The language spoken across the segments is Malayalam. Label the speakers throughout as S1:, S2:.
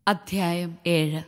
S1: അധ്യായം ഏഴ്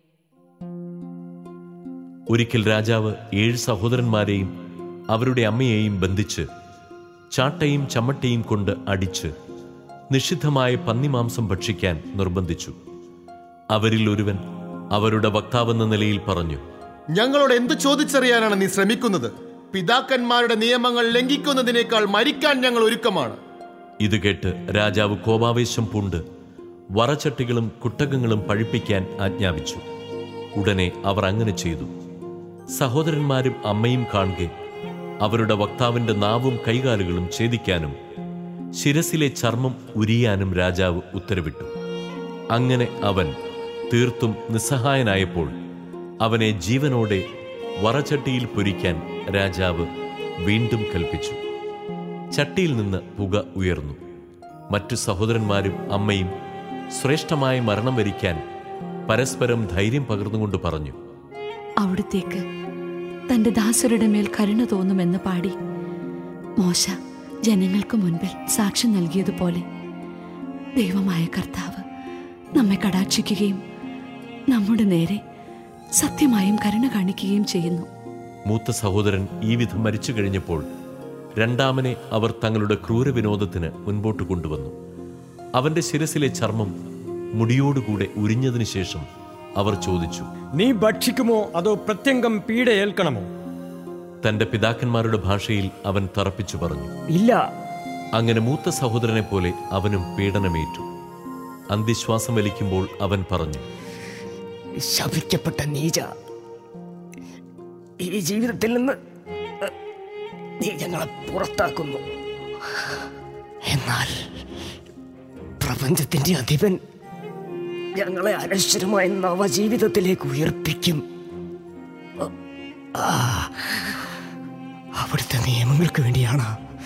S2: ഒരിക്കൽ രാജാവ് ഏഴ് സഹോദരന്മാരെയും അവരുടെ അമ്മയെയും ബന്ധിച്ച് ചാട്ടയും ചമ്മട്ടയും കൊണ്ട് അടിച്ച് നിഷിദ്ധമായ പന്നിമാംസം ഭക്ഷിക്കാൻ നിർബന്ധിച്ചു അവരിൽ ഒരുവൻ അവരുടെ വക്താവെന്ന നിലയിൽ പറഞ്ഞു
S3: ഞങ്ങളോട് എന്തു ചോദിച്ചറിയാനാണ് നീ ശ്രമിക്കുന്നത് പിതാക്കന്മാരുടെ നിയമങ്ങൾ ലംഘിക്കുന്നതിനേക്കാൾ മരിക്കാൻ ഞങ്ങൾ ഒരുക്കമാണ്
S2: ഇത് കേട്ട് രാജാവ് കോപാവേശം പൂണ്ട് വറച്ചട്ടികളും കുട്ടകങ്ങളും പഴിപ്പിക്കാൻ ആജ്ഞാപിച്ചു ഉടനെ അവർ അങ്ങനെ ചെയ്തു സഹോദരന്മാരും അമ്മയും കാണുക അവരുടെ വക്താവിന്റെ നാവും കൈകാലുകളും ഛേദിക്കാനും ശിരസിലെ ചർമ്മം ഉരിയാനും രാജാവ് ഉത്തരവിട്ടു അങ്ങനെ അവൻ തീർത്തും നിസ്സഹായനായപ്പോൾ അവനെ ജീവനോടെ വറചട്ടിയിൽ പൊരിക്കാൻ രാജാവ് വീണ്ടും കൽപ്പിച്ചു ചട്ടിയിൽ നിന്ന് പുക ഉയർന്നു മറ്റു സഹോദരന്മാരും അമ്മയും ശ്രേഷ്ഠമായ മരണം വരിക്കാൻ പരസ്പരം ധൈര്യം പകർന്നുകൊണ്ട് പറഞ്ഞു
S4: അവിടുത്തേക്ക് തന്റെ ദാസരുടെ മേൽ കരുണ തോന്നുമെന്ന് പാടി മോശ ജനങ്ങൾക്ക് മുൻപിൽ സാക്ഷ്യം നൽകിയതുപോലെ ദൈവമായ കർത്താവ് നമ്മെ കടാക്ഷിക്കുകയും നമ്മുടെ നേരെ സത്യമായും കരുണ കാണിക്കുകയും ചെയ്യുന്നു
S2: മൂത്ത സഹോദരൻ ഈ വിധം മരിച്ചു കഴിഞ്ഞപ്പോൾ രണ്ടാമനെ അവർ തങ്ങളുടെ ക്രൂരവിനോദത്തിന് മുൻപോട്ട് കൊണ്ടുവന്നു അവന്റെ ശിരസിലെ ചർമ്മം മുടിയോടുകൂടെ ഉരിഞ്ഞതിനു ശേഷം അവർ ചോദിച്ചു
S5: നീ ഭക്ഷിക്കുമോ അതോ പ്രത്യംഗം പീഡയേൽക്കണമോ
S2: തന്റെ പിതാക്കന്മാരുടെ ഭാഷയിൽ അവൻ തറപ്പിച്ചു പറഞ്ഞു
S5: ഇല്ല
S2: അങ്ങനെ മൂത്ത സഹോദരനെ പോലെ അവനും പീഡനമേറ്റു അന്തിശ്വാസം വലിക്കുമ്പോൾ അവൻ പറഞ്ഞു
S5: ശപിക്കപ്പെട്ട നീച ഈ ജീവിതത്തിൽ നിന്ന് നീ ഞങ്ങളെ പുറത്താക്കുന്നു എന്നാൽ പ്രപഞ്ചത്തിന്റെ അധിപൻ ഞങ്ങളെ അനശ്വരമായ നവജീവിതത്തിലേക്ക് ഉയർപ്പിക്കും ആ, അവിടുത്തെ നിയമങ്ങൾക്ക് വേണ്ടിയാണ്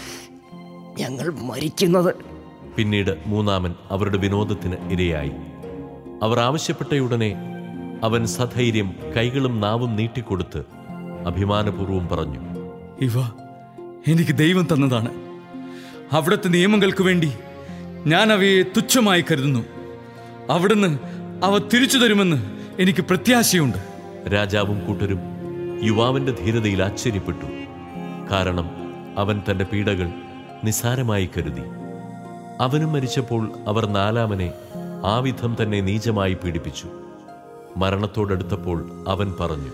S5: ഞങ്ങൾ മരിക്കുന്നത്
S2: പിന്നീട് മൂന്നാമൻ അവരുടെ വിനോദത്തിന് ഇരയായി അവർ ആവശ്യപ്പെട്ടയുടനെ അവൻ സധൈര്യം കൈകളും നാവും നീട്ടിക്കൊടുത്ത് അഭിമാനപൂർവ്വം പറഞ്ഞു
S6: ഇവ എനിക്ക് ദൈവം തന്നതാണ് അവിടുത്തെ നിയമങ്ങൾക്ക് വേണ്ടി ഞാൻ അവയെ തുച്ഛമായി കരുതുന്നു അവിടുന്ന് അവ തിരിച്ചു തരുമെന്ന് എനിക്ക് പ്രത്യാശയുണ്ട്
S2: രാജാവും കൂട്ടരും യുവാവിന്റെ ധീരതയിൽ ആശ്ചര്യപ്പെട്ടു കാരണം അവൻ തന്റെ പീഡകൾ നിസാരമായി കരുതി അവനും മരിച്ചപ്പോൾ അവർ നാലാമനെ ആ വിധം തന്നെ നീചമായി പീഡിപ്പിച്ചു മരണത്തോടടുത്തപ്പോൾ അവൻ പറഞ്ഞു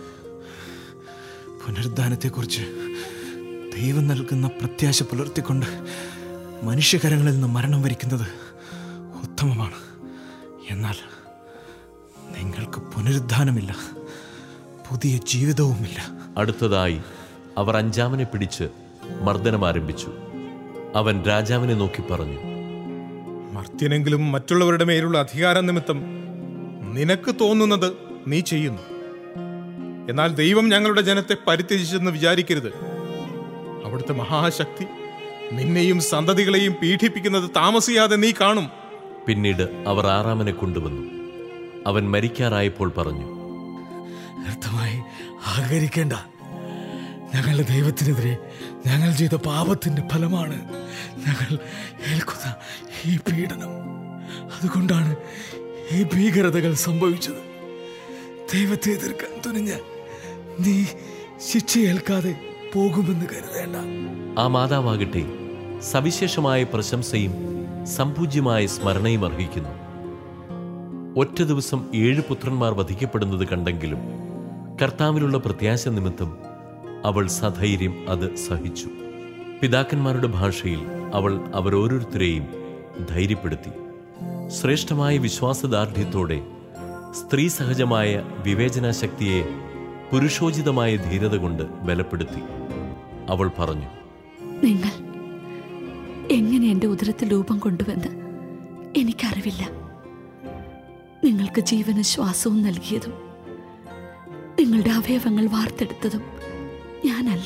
S7: പുനരുദ്ധാനത്തെക്കുറിച്ച് ദൈവം നൽകുന്ന പ്രത്യാശ പുലർത്തിക്കൊണ്ട് മനുഷ്യകരങ്ങളിൽ നിന്ന് മരണം വരിക്കുന്നത് ഉത്തമമാണ് എന്നാൽ നിങ്ങൾക്ക് പുനരുദ്ധാനമില്ല പുതിയ ജീവിതവുമില്ല
S2: അടുത്തതായി അവർ അഞ്ചാമനെ പിടിച്ച് മർദ്ദനം ആരംഭിച്ചു അവൻ രാജാവിനെ നോക്കി പറഞ്ഞു
S8: മർത്യനെങ്കിലും മറ്റുള്ളവരുടെ മേലുള്ള അധികാരം നിമിത്തം നിനക്ക് തോന്നുന്നത് നീ ചെയ്യുന്നു എന്നാൽ ദൈവം ഞങ്ങളുടെ ജനത്തെ പരിത്യജിച്ചെന്ന് വിചാരിക്കരുത് അവിടുത്തെ മഹാശക്തി നിന്നെയും സന്തതികളെയും പീഡിപ്പിക്കുന്നത് താമസിയാതെ നീ കാണും
S2: പിന്നീട് അവർ ആറാമനെ കൊണ്ടുവന്നു അവൻ മരിക്കാറായപ്പോൾ പറഞ്ഞു
S6: വ്യർത്ഥമായി ആകരിക്കേണ്ട ഞങ്ങളുടെ ദൈവത്തിനെതിരെ ഞങ്ങൾ ചെയ്ത പാപത്തിന്റെ ഫലമാണ് ഞങ്ങൾ ഏൽക്കുന്ന ഈ പീഡനം അതുകൊണ്ടാണ് ഈ ഭീകരതകൾ സംഭവിച്ചത് ദൈവത്തെ എതിർക്കാൻ തുനിഞ്ഞ് നീ ശിക്ഷയേൽക്കാതെ പോകുമെന്ന് കരുതേണ്ട
S2: ആ മാതാവാകട്ടെ സവിശേഷമായ പ്രശംസയും സംപൂജ്യമായ സ്മരണയും അർഹിക്കുന്നു ഒറ്റ ദിവസം ഏഴ് പുത്രന്മാർ വധിക്കപ്പെടുന്നത് കണ്ടെങ്കിലും കർത്താവിലുള്ള പ്രത്യാശ നിമിത്തം അവൾ സധൈര്യം അത് സഹിച്ചു പിതാക്കന്മാരുടെ ഭാഷയിൽ അവൾ അവരോരോരുത്തരെയും ധൈര്യപ്പെടുത്തി ശ്രേഷ്ഠമായ വിശ്വാസദാർഢ്യത്തോടെ സ്ത്രീ സഹജമായ വിവേചനാശക്തിയെ പുരുഷോചിതമായ ധീരത കൊണ്ട് ബലപ്പെടുത്തി അവൾ പറഞ്ഞു
S4: നിങ്ങൾ എങ്ങനെ എൻ്റെ ഉദരത്തിൽ രൂപം കൊണ്ടുവന്ന് എനിക്കറിവില്ല നിങ്ങൾക്ക് ജീവനും ശ്വാസവും നൽകിയതും നിങ്ങളുടെ അവയവങ്ങൾ വാർത്തെടുത്തതും ഞാനല്ല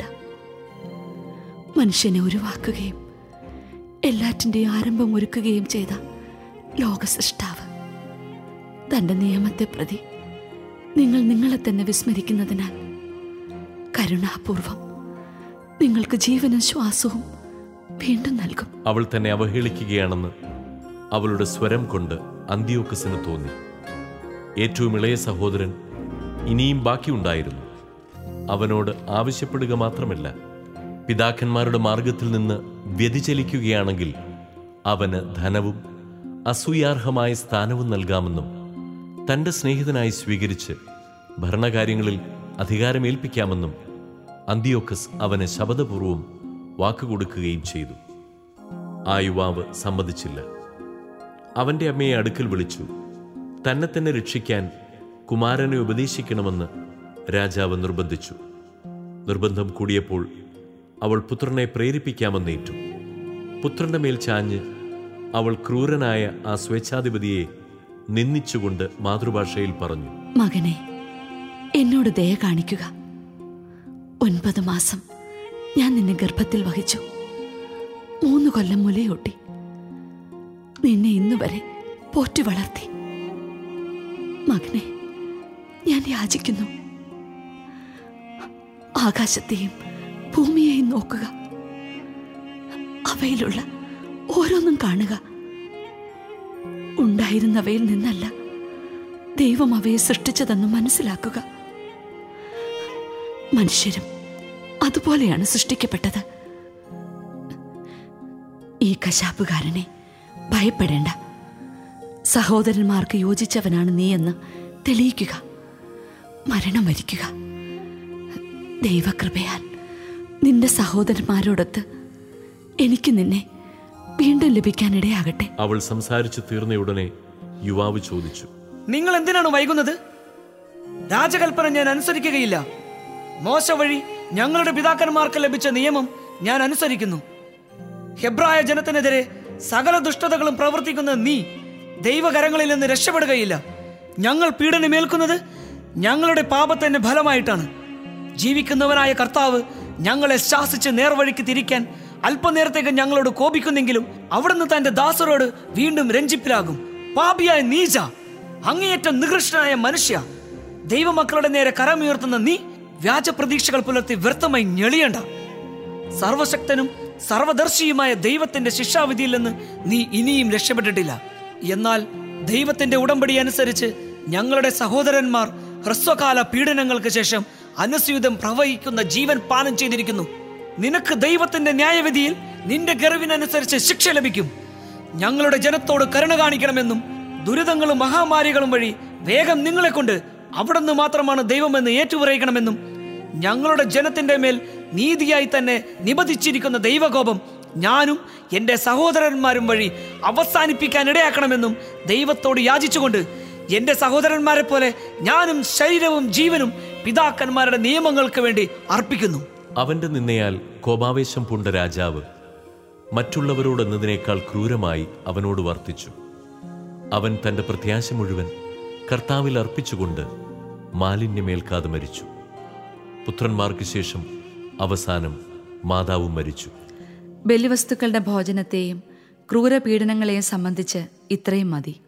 S4: മനുഷ്യനെ ഉരുവാക്കുകയും എല്ലാറ്റിൻ്റെയും ആരംഭം ഒരുക്കുകയും ചെയ്ത ലോകസൃഷ്ടാവ് തൻ്റെ നിയമത്തെ പ്രതി നിങ്ങൾ നിങ്ങളെ തന്നെ വിസ്മരിക്കുന്നതിനാൽ കരുണാപൂർവം നിങ്ങൾക്ക് ജീവനും ശ്വാസവും വീണ്ടും നൽകും
S2: അവൾ തന്നെ അവഹേളിക്കുകയാണെന്ന് അവളുടെ സ്വരം കൊണ്ട് അന്ത്യോക്കസിന് തോന്നി ഏറ്റവും ഇളയ സഹോദരൻ ഇനിയും ബാക്കിയുണ്ടായിരുന്നു അവനോട് ആവശ്യപ്പെടുക മാത്രമല്ല പിതാക്കന്മാരുടെ മാർഗത്തിൽ നിന്ന് വ്യതിചലിക്കുകയാണെങ്കിൽ അവന് ധനവും അസൂയാർഹമായ സ്ഥാനവും നൽകാമെന്നും തന്റെ സ്നേഹിതനായി സ്വീകരിച്ച് ഭരണകാര്യങ്ങളിൽ അധികാരമേൽപ്പിക്കാമെന്നും അന്തിയോക്കസ് അവന് ശബദപൂർവം വാക്കുകൊടുക്കുകയും ചെയ്തു ആ യുവാവ് സമ്മതിച്ചില്ല അവന്റെ അമ്മയെ അടുക്കൽ വിളിച്ചു തന്നെ തന്നെ രക്ഷിക്കാൻ കുമാരനെ ഉപദേശിക്കണമെന്ന് രാജാവ് നിർബന്ധിച്ചു നിർബന്ധം കൂടിയപ്പോൾ അവൾ പുത്രനെ പ്രേരിപ്പിക്കാമെന്നേറ്റു പുത്രന്റെ മേൽ ചാഞ്ഞ് അവൾ ക്രൂരനായ ആ സ്വേച്ഛാധിപതിയെ നിന്ദിച്ചുകൊണ്ട് മാതൃഭാഷയിൽ പറഞ്ഞു
S4: മകനെ എന്നോട് ദയ കാണിക്കുക ഒൻപത് മാസം ഞാൻ നിന്നെ ഗർഭത്തിൽ വഹിച്ചു മൂന്ന് കൊല്ലം മുലയൂട്ടി നിന്നെ ഇന്നുവരെ പോറ്റി വളർത്തി മകനെ ഞാൻ യാചിക്കുന്നു ആകാശത്തെയും ഭൂമിയെയും നോക്കുക അവയിലുള്ള ഓരോന്നും കാണുക ഉണ്ടായിരുന്നവയിൽ നിന്നല്ല ദൈവം അവയെ സൃഷ്ടിച്ചതെന്ന് മനസ്സിലാക്കുക മനുഷ്യരും അതുപോലെയാണ് സൃഷ്ടിക്കപ്പെട്ടത് ഈ കശാപ്പുകാരനെ ഭയപ്പെടേണ്ട സഹോദരന്മാർക്ക് യോജിച്ചവനാണ് നീയെന്ന് തെളിയിക്കുക മരണം വരിക്കുക ദൈവകൃപയാൽ നിന്റെ സഹോദരന്മാരോടൊത്ത് എനിക്ക് നിന്നെ വീണ്ടും ലഭിക്കാനിടയാകട്ടെ
S2: അവൾ സംസാരിച്ചു തീർന്നയുടനെ യുവാവ് ചോദിച്ചു
S5: നിങ്ങൾ എന്തിനാണ് വൈകുന്നത് രാജകൽപ്പന ഞാൻ അനുസരിക്കുകയില്ല മോശ വഴി ഞങ്ങളുടെ പിതാക്കന്മാർക്ക് ലഭിച്ച നിയമം ഞാൻ അനുസരിക്കുന്നു ഹെബ്രായ ജനത്തിനെതിരെ സകല ദുഷ്ടതകളും പ്രവർത്തിക്കുന്ന നീ ദൈവകരങ്ങളിൽ നിന്ന് രക്ഷപ്പെടുകയില്ല ഞങ്ങൾ പീഡനമേൽക്കുന്നത് ഞങ്ങളുടെ പാപത്തിന്റെ ഫലമായിട്ടാണ് ജീവിക്കുന്നവനായ കർത്താവ് ഞങ്ങളെ ശാസിച്ച് നേർവഴിക്ക് തിരിക്കാൻ അല്പനേരത്തേക്ക് ഞങ്ങളോട് കോപിക്കുന്നെങ്കിലും അവിടുന്ന് തന്റെ ദാസരോട് വീണ്ടും രഞ്ജിപ്പിലാകും പാപിയായ നീജ അങ്ങേയറ്റം നികൃഷ്ടനായ മനുഷ്യ ദൈവമക്കളുടെ നേരെ കരമുയർത്തുന്ന നീ വ്യാജ പ്രതീക്ഷകൾ പുലർത്തി വ്യർത്ഥമായി ഞെളിയണ്ട സർവശക്തനും സർവദർശിയുമായ ദൈവത്തിന്റെ ശിക്ഷാവിധിയിൽ നിന്ന് നീ ഇനിയും രക്ഷപ്പെട്ടിട്ടില്ല എന്നാൽ ദൈവത്തിന്റെ ഉടമ്പടി അനുസരിച്ച് ഞങ്ങളുടെ സഹോദരന്മാർ ഹ്രസ്വകാല പീഡനങ്ങൾക്ക് ശേഷം അനുസ്യൂതം പ്രവഹിക്കുന്ന ജീവൻ പാനം ചെയ്തിരിക്കുന്നു നിനക്ക് ദൈവത്തിന്റെ ന്യായവിധിയിൽ നിന്റെ ഗർവിനനുസരിച്ച് ശിക്ഷ ലഭിക്കും ഞങ്ങളുടെ ജനത്തോട് കരുണ കാണിക്കണമെന്നും ദുരിതങ്ങളും മഹാമാരികളും വഴി വേഗം നിങ്ങളെ കൊണ്ട് അവിടുന്ന് മാത്രമാണ് ദൈവമെന്ന് ഏറ്റുപറയിക്കണമെന്നും ഞങ്ങളുടെ ജനത്തിന്റെ മേൽ നീതിയായി തന്നെ നിബന്ധിച്ചിരിക്കുന്ന ദൈവകോപം ഞാനും എൻ്റെ സഹോദരന്മാരും വഴി അവസാനിപ്പിക്കാൻ ഇടയാക്കണമെന്നും ദൈവത്തോട് യാചിച്ചുകൊണ്ട് എൻ്റെ സഹോദരന്മാരെ പോലെ ഞാനും ശരീരവും ജീവനും പിതാക്കന്മാരുടെ നിയമങ്ങൾക്ക് വേണ്ടി അർപ്പിക്കുന്നു
S2: അവന്റെ നിന്നയാൽ കോപാവേശം പൂണ്ട രാജാവ് മറ്റുള്ളവരോടെന്നതിനേക്കാൾ ക്രൂരമായി അവനോട് വർത്തിച്ചു അവൻ തന്റെ പ്രത്യാശ മുഴുവൻ കർത്താവിൽ അർപ്പിച്ചുകൊണ്ട് മാലിന്യമേൽക്കാതെ മരിച്ചു പുത്രന്മാർക്ക് ശേഷം അവസാനം മാതാവും മരിച്ചു
S1: ബലിവസ്തുക്കളുടെ ഭോജനത്തെയും ക്രൂരപീഡനങ്ങളെയും സംബന്ധിച്ച് ഇത്രയും മതി